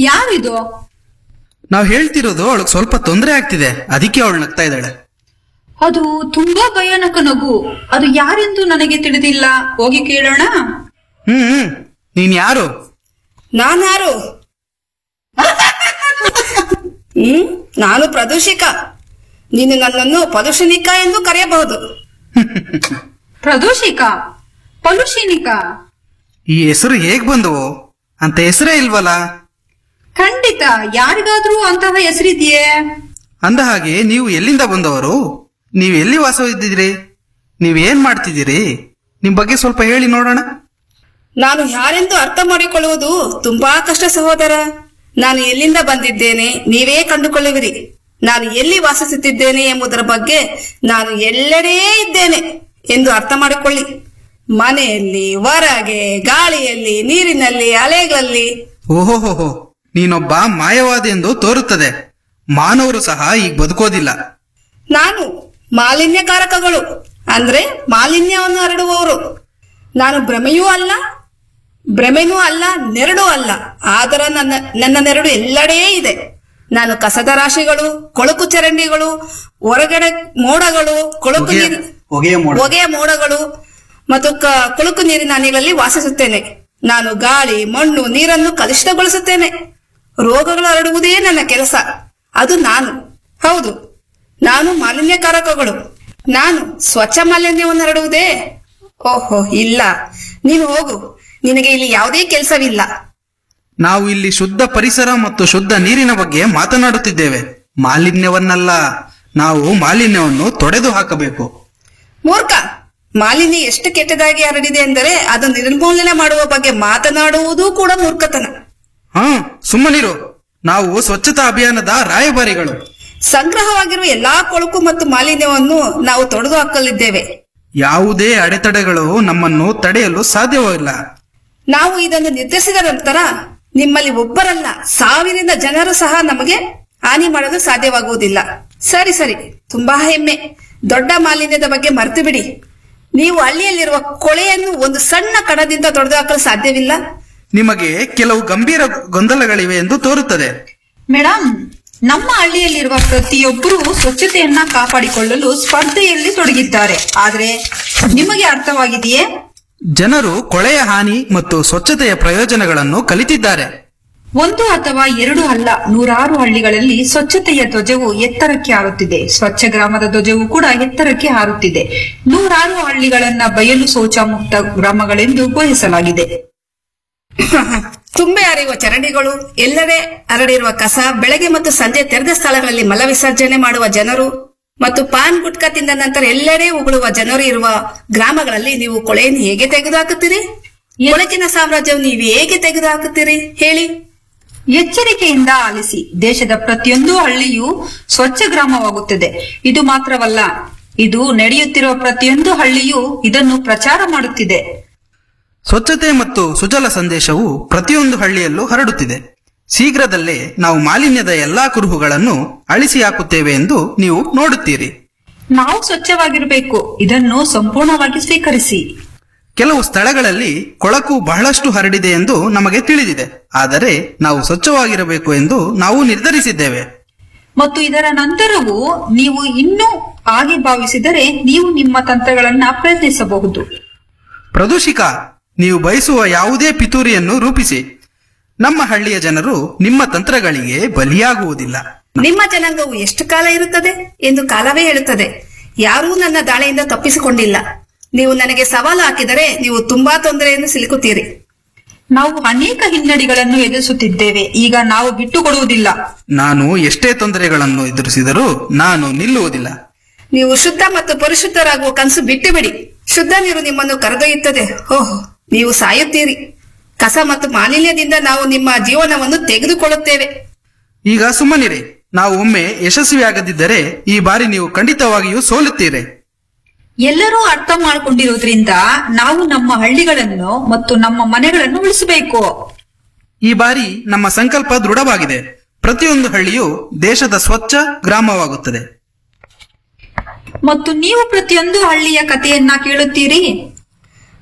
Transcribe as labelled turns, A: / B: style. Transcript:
A: ಯಾರಿದು
B: ನಾವು ಹೇಳ್ತಿರೋದು ಅವಳಿಗೆ ಸ್ವಲ್ಪ ತೊಂದರೆ ಆಗ್ತಿದೆ ಅದಕ್ಕೆ ಅವಳು ನಗ್ತಾ ಇದ್ದಾಳೆ
A: ಅದು ತುಂಬಾ ಭಯಾನಕ ನಗು ಅದು ಯಾರೆಂದು ನನಗೆ ತಿಳಿದಿಲ್ಲ ಹೋಗಿ ಕೇಳೋಣ
B: ಹ್ಮ್ ಹ್ಮ್ ನೀನ್ ಯಾರು
C: ನಾನ್ಯಾರು ಹ್ಮ್ ನಾನು ಪ್ರದೂಷಿಕ ನೀನು ನನ್ನನ್ನು ಪದುಷನಿಕ ಎಂದು ಕರೆಯಬಹುದು
A: ಪ್ರದೂಷಿಕ ಪಲುಷಿನಿಕ
B: ಈ ಹೆಸರು ಹೇಗ್ ಬಂದವು ಅಂತ ಹೆಸರೇ ಇಲ್ವಲ್ಲ
A: ಖಂಡಿತ ಯಾರಿಗಾದ್ರೂ ಅಂತಹ ಹೆಸರಿದೆಯೇ
B: ಅಂದ ಹಾಗೆ ನೀವು ಎಲ್ಲಿಂದ ಬಂದವರು ನೀವು ಎಲ್ಲಿ ವಾಸವಿದ್ದಿದ್ರಿ ನೀವೇನ್ ಮಾಡ್ತಿದ್ದೀರಿ ನಿಮ್ ಬಗ್ಗೆ ಸ್ವಲ್ಪ ಹೇಳಿ ನೋಡೋಣ
C: ನಾನು ಯಾರೆಂದು ಅರ್ಥ ಮಾಡಿಕೊಳ್ಳುವುದು ತುಂಬಾ ಕಷ್ಟ ಸಹೋದರ ನಾನು ಎಲ್ಲಿಂದ ಬಂದಿದ್ದೇನೆ ನೀವೇ ಕಂಡುಕೊಳ್ಳುವಿರಿ ನಾನು ಎಲ್ಲಿ ವಾಸಿಸುತ್ತಿದ್ದೇನೆ ಎಂಬುದರ ಬಗ್ಗೆ ನಾನು ಎಲ್ಲೆಡೇ ಇದ್ದೇನೆ ಎಂದು ಅರ್ಥ ಮಾಡಿಕೊಳ್ಳಿ ಮನೆಯಲ್ಲಿ ಹೊರಗೆ ಗಾಳಿಯಲ್ಲಿ ನೀರಿನಲ್ಲಿ ಅಲೆಗಳಲ್ಲಿ
B: ಓಹೋಹೋಹೋ ನೀನೊಬ್ಬ ಮಾಯವಾದಿ ಎಂದು ತೋರುತ್ತದೆ ಮಾನವರು ಸಹ ಈಗ ಬದುಕೋದಿಲ್ಲ
C: ನಾನು ಮಾಲಿನ್ಯಕಾರಕಗಳು ಅಂದ್ರೆ ಮಾಲಿನ್ಯವನ್ನು ಹರಡುವವರು ನಾನು ಭ್ರಮೆಯೂ ಅಲ್ಲ ಭ್ರಮೆನೂ ಅಲ್ಲ ನೆರಳು ಅಲ್ಲ ಆದರ ನನ್ನ ನನ್ನ ನೆರಳು ಎಲ್ಲೆಡೇ ಇದೆ ನಾನು ಕಸದ ರಾಶಿಗಳು ಕೊಳಕು ಚರಂಡಿಗಳು ಹೊರಗಡೆ ಮೋಡಗಳು ಕೊಳಕು
B: ಹೊಗೆಯ-
C: ನೀರು
B: ಹೊಗೆಯ ಮೋಡ.
C: ಹೊಗೆಯ ಮೋಡಗಳು ಮತ್ತು ಕ- ಕೊಳಕು ನೀರಿನ ಅನಿಗಳಲ್ಲಿ ವಾಸಿಸುತ್ತೇನೆ ನಾನು ಗಾಳಿ ಮಣ್ಣು ನೀರನ್ನು ಕಲುಷಿತಗೊಳಿಸುತ್ತೇನೆ ರೋಗಗಳು ಹರಡುವುದೇ ನನ್ನ ಕೆಲಸ ಅದು ನಾನು ಹೌದು ನಾನು ಮಾಲಿನ್ಯಕಾರಕಗಳು ನಾನು ಸ್ವಚ್ಛ ಮಾಲಿನ್ಯವನ್ನು ಹರಡುವುದೇ ಓಹೋ ಇಲ್ಲ ನೀನು ಹೋಗು ನಿನಗೆ ಇಲ್ಲಿ ಯಾವುದೇ ಕೆಲಸವಿಲ್ಲ
B: ನಾವು ಇಲ್ಲಿ ಶುದ್ಧ ಪರಿಸರ ಮತ್ತು ಶುದ್ಧ ನೀರಿನ ಬಗ್ಗೆ ಮಾತನಾಡುತ್ತಿದ್ದೇವೆ ಮಾಲಿನ್ಯವನ್ನಲ್ಲ ನಾವು ಮಾಲಿನ್ಯವನ್ನು ತೊಡೆದು ಹಾಕಬೇಕು
C: ಮೂರ್ಖ ಮಾಲಿನ್ಯ ಎಷ್ಟು ಕೆಟ್ಟದಾಗಿ ಹರಡಿದೆ ಎಂದರೆ ಅದು ನಿರ್ಮೂಲನೆ ಮಾಡುವ ಬಗ್ಗೆ ಮಾತನಾಡುವುದೂ ಕೂಡ ಮೂರ್ಖತನ
B: ಹಾ ಸುಮ್ಮನಿರು ನಾವು ಸ್ವಚ್ಛತಾ ಅಭಿಯಾನದ ರಾಯಭಾರಿಗಳು
C: ಸಂಗ್ರಹವಾಗಿರುವ ಎಲ್ಲಾ ಕೊಳಕು ಮತ್ತು ಮಾಲಿನ್ಯವನ್ನು ನಾವು ತೊಡೆದು ಹಾಕಲಿದ್ದೇವೆ
B: ಯಾವುದೇ ಅಡೆತಡೆಗಳು ನಮ್ಮನ್ನು ತಡೆಯಲು ಸಾಧ್ಯವಿಲ್ಲ
C: ನಾವು ಇದನ್ನು ನಿರ್ಧರಿಸಿದ ನಂತರ ನಿಮ್ಮಲ್ಲಿ ಒಬ್ಬರಲ್ಲ ಸಾವಿರದ ಜನರು ಸಹ ನಮಗೆ ಹಾನಿ ಮಾಡಲು ಸಾಧ್ಯವಾಗುವುದಿಲ್ಲ ಸರಿ ಸರಿ ತುಂಬಾ ಹೆಮ್ಮೆ ದೊಡ್ಡ ಮಾಲಿನ್ಯದ ಬಗ್ಗೆ ಮರೆತು ಬಿಡಿ ನೀವು ಹಳ್ಳಿಯಲ್ಲಿರುವ ಕೊಳೆಯನ್ನು ಒಂದು ಸಣ್ಣ ಕಣದಿಂದ ತೊಡೆದು ಹಾಕಲು ಸಾಧ್ಯವಿಲ್ಲ
B: ನಿಮಗೆ ಕೆಲವು ಗಂಭೀರ ಗೊಂದಲಗಳಿವೆ ಎಂದು ತೋರುತ್ತದೆ
A: ಮೇಡಮ್ ನಮ್ಮ ಹಳ್ಳಿಯಲ್ಲಿರುವ ಪ್ರತಿಯೊಬ್ಬರೂ ಸ್ವಚ್ಛತೆಯನ್ನ ಕಾಪಾಡಿಕೊಳ್ಳಲು ಸ್ಪರ್ಧೆಯಲ್ಲಿ ತೊಡಗಿದ್ದಾರೆ ಆದ್ರೆ ನಿಮಗೆ ಅರ್ಥವಾಗಿದೆಯೇ
B: ಜನರು ಕೊಳೆಯ ಹಾನಿ ಮತ್ತು ಸ್ವಚ್ಛತೆಯ ಪ್ರಯೋಜನಗಳನ್ನು ಕಲಿತಿದ್ದಾರೆ
A: ಒಂದು ಅಥವಾ ಎರಡು ಅಲ್ಲ ನೂರಾರು ಹಳ್ಳಿಗಳಲ್ಲಿ ಸ್ವಚ್ಛತೆಯ ಧ್ವಜವು ಎತ್ತರಕ್ಕೆ ಹಾರುತ್ತಿದೆ ಸ್ವಚ್ಛ ಗ್ರಾಮದ ಧ್ವಜವು ಕೂಡ ಎತ್ತರಕ್ಕೆ ಹಾರುತ್ತಿದೆ ನೂರಾರು ಹಳ್ಳಿಗಳನ್ನ ಬಯಲು ಶೌಚ ಮುಕ್ತ ಗ್ರಾಮಗಳೆಂದು ಘೋಷಿಸಲಾಗಿದೆ
C: ತುಂಬೆ ಹರಿಯುವ ಚರಂಡಿಗಳು ಎಲ್ಲೆಡೆ ಹರಡಿರುವ ಕಸ ಬೆಳಗ್ಗೆ ಮತ್ತು ಸಂಜೆ ತೆರೆದ ಸ್ಥಳಗಳಲ್ಲಿ ಮಲ ವಿಸರ್ಜನೆ ಮಾಡುವ ಜನರು ಮತ್ತು ಪಾನ್ ಗುಟ್ಕಾ ತಿಂದ ನಂತರ ಎಲ್ಲೆಡೆ ಉಗುಳುವ ಜನರು ಇರುವ ಗ್ರಾಮಗಳಲ್ಲಿ ನೀವು ಕೊಳೆಯನ್ನು ಹೇಗೆ ತೆಗೆದುಹಾಕುತ್ತೀರಿ ಕೊಳಕಿನ ಸಾಮ್ರಾಜ್ಯವನ್ನು ನೀವು ಹೇಗೆ ತೆಗೆದುಹಾಕುತ್ತೀರಿ ಹೇಳಿ
A: ಎಚ್ಚರಿಕೆಯಿಂದ ಆಲಿಸಿ ದೇಶದ ಪ್ರತಿಯೊಂದು ಹಳ್ಳಿಯೂ ಸ್ವಚ್ಛ ಗ್ರಾಮವಾಗುತ್ತದೆ ಇದು ಮಾತ್ರವಲ್ಲ ಇದು ನಡೆಯುತ್ತಿರುವ ಪ್ರತಿಯೊಂದು ಹಳ್ಳಿಯೂ ಇದನ್ನು ಪ್ರಚಾರ ಮಾಡುತ್ತಿದೆ
B: ಸ್ವಚ್ಛತೆ ಮತ್ತು ಸುಜಲ ಸಂದೇಶವು ಪ್ರತಿಯೊಂದು ಹಳ್ಳಿಯಲ್ಲೂ ಹರಡುತ್ತಿದೆ ಶೀಘ್ರದಲ್ಲೇ ನಾವು ಮಾಲಿನ್ಯದ ಎಲ್ಲಾ ಕುರುಹುಗಳನ್ನು ಅಳಿಸಿ ಹಾಕುತ್ತೇವೆ ಎಂದು ನೀವು ನೋಡುತ್ತೀರಿ
A: ನಾವು ಸ್ವಚ್ಛವಾಗಿರಬೇಕು ಇದನ್ನು ಸಂಪೂರ್ಣವಾಗಿ ಸ್ವೀಕರಿಸಿ
B: ಕೆಲವು ಸ್ಥಳಗಳಲ್ಲಿ ಕೊಳಕು ಬಹಳಷ್ಟು ಹರಡಿದೆ ಎಂದು ನಮಗೆ ತಿಳಿದಿದೆ ಆದರೆ ನಾವು ಸ್ವಚ್ಛವಾಗಿರಬೇಕು ಎಂದು ನಾವು ನಿರ್ಧರಿಸಿದ್ದೇವೆ
A: ಮತ್ತು ಇದರ ನಂತರವೂ ನೀವು ಇನ್ನೂ ಹಾಗೆ ಭಾವಿಸಿದರೆ ನೀವು ನಿಮ್ಮ ತಂತ್ರಗಳನ್ನ ಪ್ರಯತ್ನಿಸಬಹುದು
B: ಪ್ರದೂಷಿಕ ನೀವು ಬಯಸುವ ಯಾವುದೇ ಪಿತೂರಿಯನ್ನು ರೂಪಿಸಿ ನಮ್ಮ ಹಳ್ಳಿಯ ಜನರು ನಿಮ್ಮ ತಂತ್ರಗಳಿಗೆ ಬಲಿಯಾಗುವುದಿಲ್ಲ
C: ನಿಮ್ಮ ಜನಾಂಗವು ಎಷ್ಟು ಕಾಲ ಇರುತ್ತದೆ ಎಂದು ಕಾಲವೇ ಹೇಳುತ್ತದೆ ಯಾರೂ ನನ್ನ ದಾಳಿಯಿಂದ ತಪ್ಪಿಸಿಕೊಂಡಿಲ್ಲ ನೀವು ನನಗೆ ಸವಾಲು ಹಾಕಿದರೆ ನೀವು ತುಂಬಾ ತೊಂದರೆಯನ್ನು ಸಿಲುಕುತ್ತೀರಿ
A: ನಾವು ಅನೇಕ ಹಿನ್ನಡೆಗಳನ್ನು ಎದುರಿಸುತ್ತಿದ್ದೇವೆ ಈಗ ನಾವು ಬಿಟ್ಟುಕೊಡುವುದಿಲ್ಲ
B: ನಾನು ಎಷ್ಟೇ ತೊಂದರೆಗಳನ್ನು ಎದುರಿಸಿದರೂ ನಾನು ನಿಲ್ಲುವುದಿಲ್ಲ
C: ನೀವು ಶುದ್ಧ ಮತ್ತು ಪರಿಶುದ್ಧರಾಗುವ ಕನಸು ಬಿಟ್ಟು ಬಿಡಿ ಶುದ್ಧ ನೀರು ನಿಮ್ಮನ್ನು ಕರೆದೊಯ್ಯುತ್ತದೆ ಓಹ್ ನೀವು ಸಾಯುತ್ತೀರಿ ಕಸ ಮತ್ತು ಮಾಲಿನ್ಯದಿಂದ ನಾವು ನಿಮ್ಮ ಜೀವನವನ್ನು ತೆಗೆದುಕೊಳ್ಳುತ್ತೇವೆ
B: ಈಗ ಸುಮ್ಮನಿರಿ ನಾವು ಒಮ್ಮೆ ಯಶಸ್ವಿಯಾಗದಿದ್ದರೆ ಈ ಬಾರಿ ನೀವು ಖಂಡಿತವಾಗಿಯೂ ಸೋಲುತ್ತೀರಿ
A: ಎಲ್ಲರೂ ಅರ್ಥ ಮಾಡಿಕೊಂಡಿರುವುದರಿಂದ ನಾವು ನಮ್ಮ ಹಳ್ಳಿಗಳನ್ನು ಮತ್ತು ನಮ್ಮ ಮನೆಗಳನ್ನು ಉಳಿಸಬೇಕು
B: ಈ ಬಾರಿ ನಮ್ಮ ಸಂಕಲ್ಪ ದೃಢವಾಗಿದೆ ಪ್ರತಿಯೊಂದು ಹಳ್ಳಿಯು ದೇಶದ ಸ್ವಚ್ಛ ಗ್ರಾಮವಾಗುತ್ತದೆ
A: ಮತ್ತು ನೀವು ಪ್ರತಿಯೊಂದು ಹಳ್ಳಿಯ ಕಥೆಯನ್ನ ಕೇಳುತ್ತೀರಿ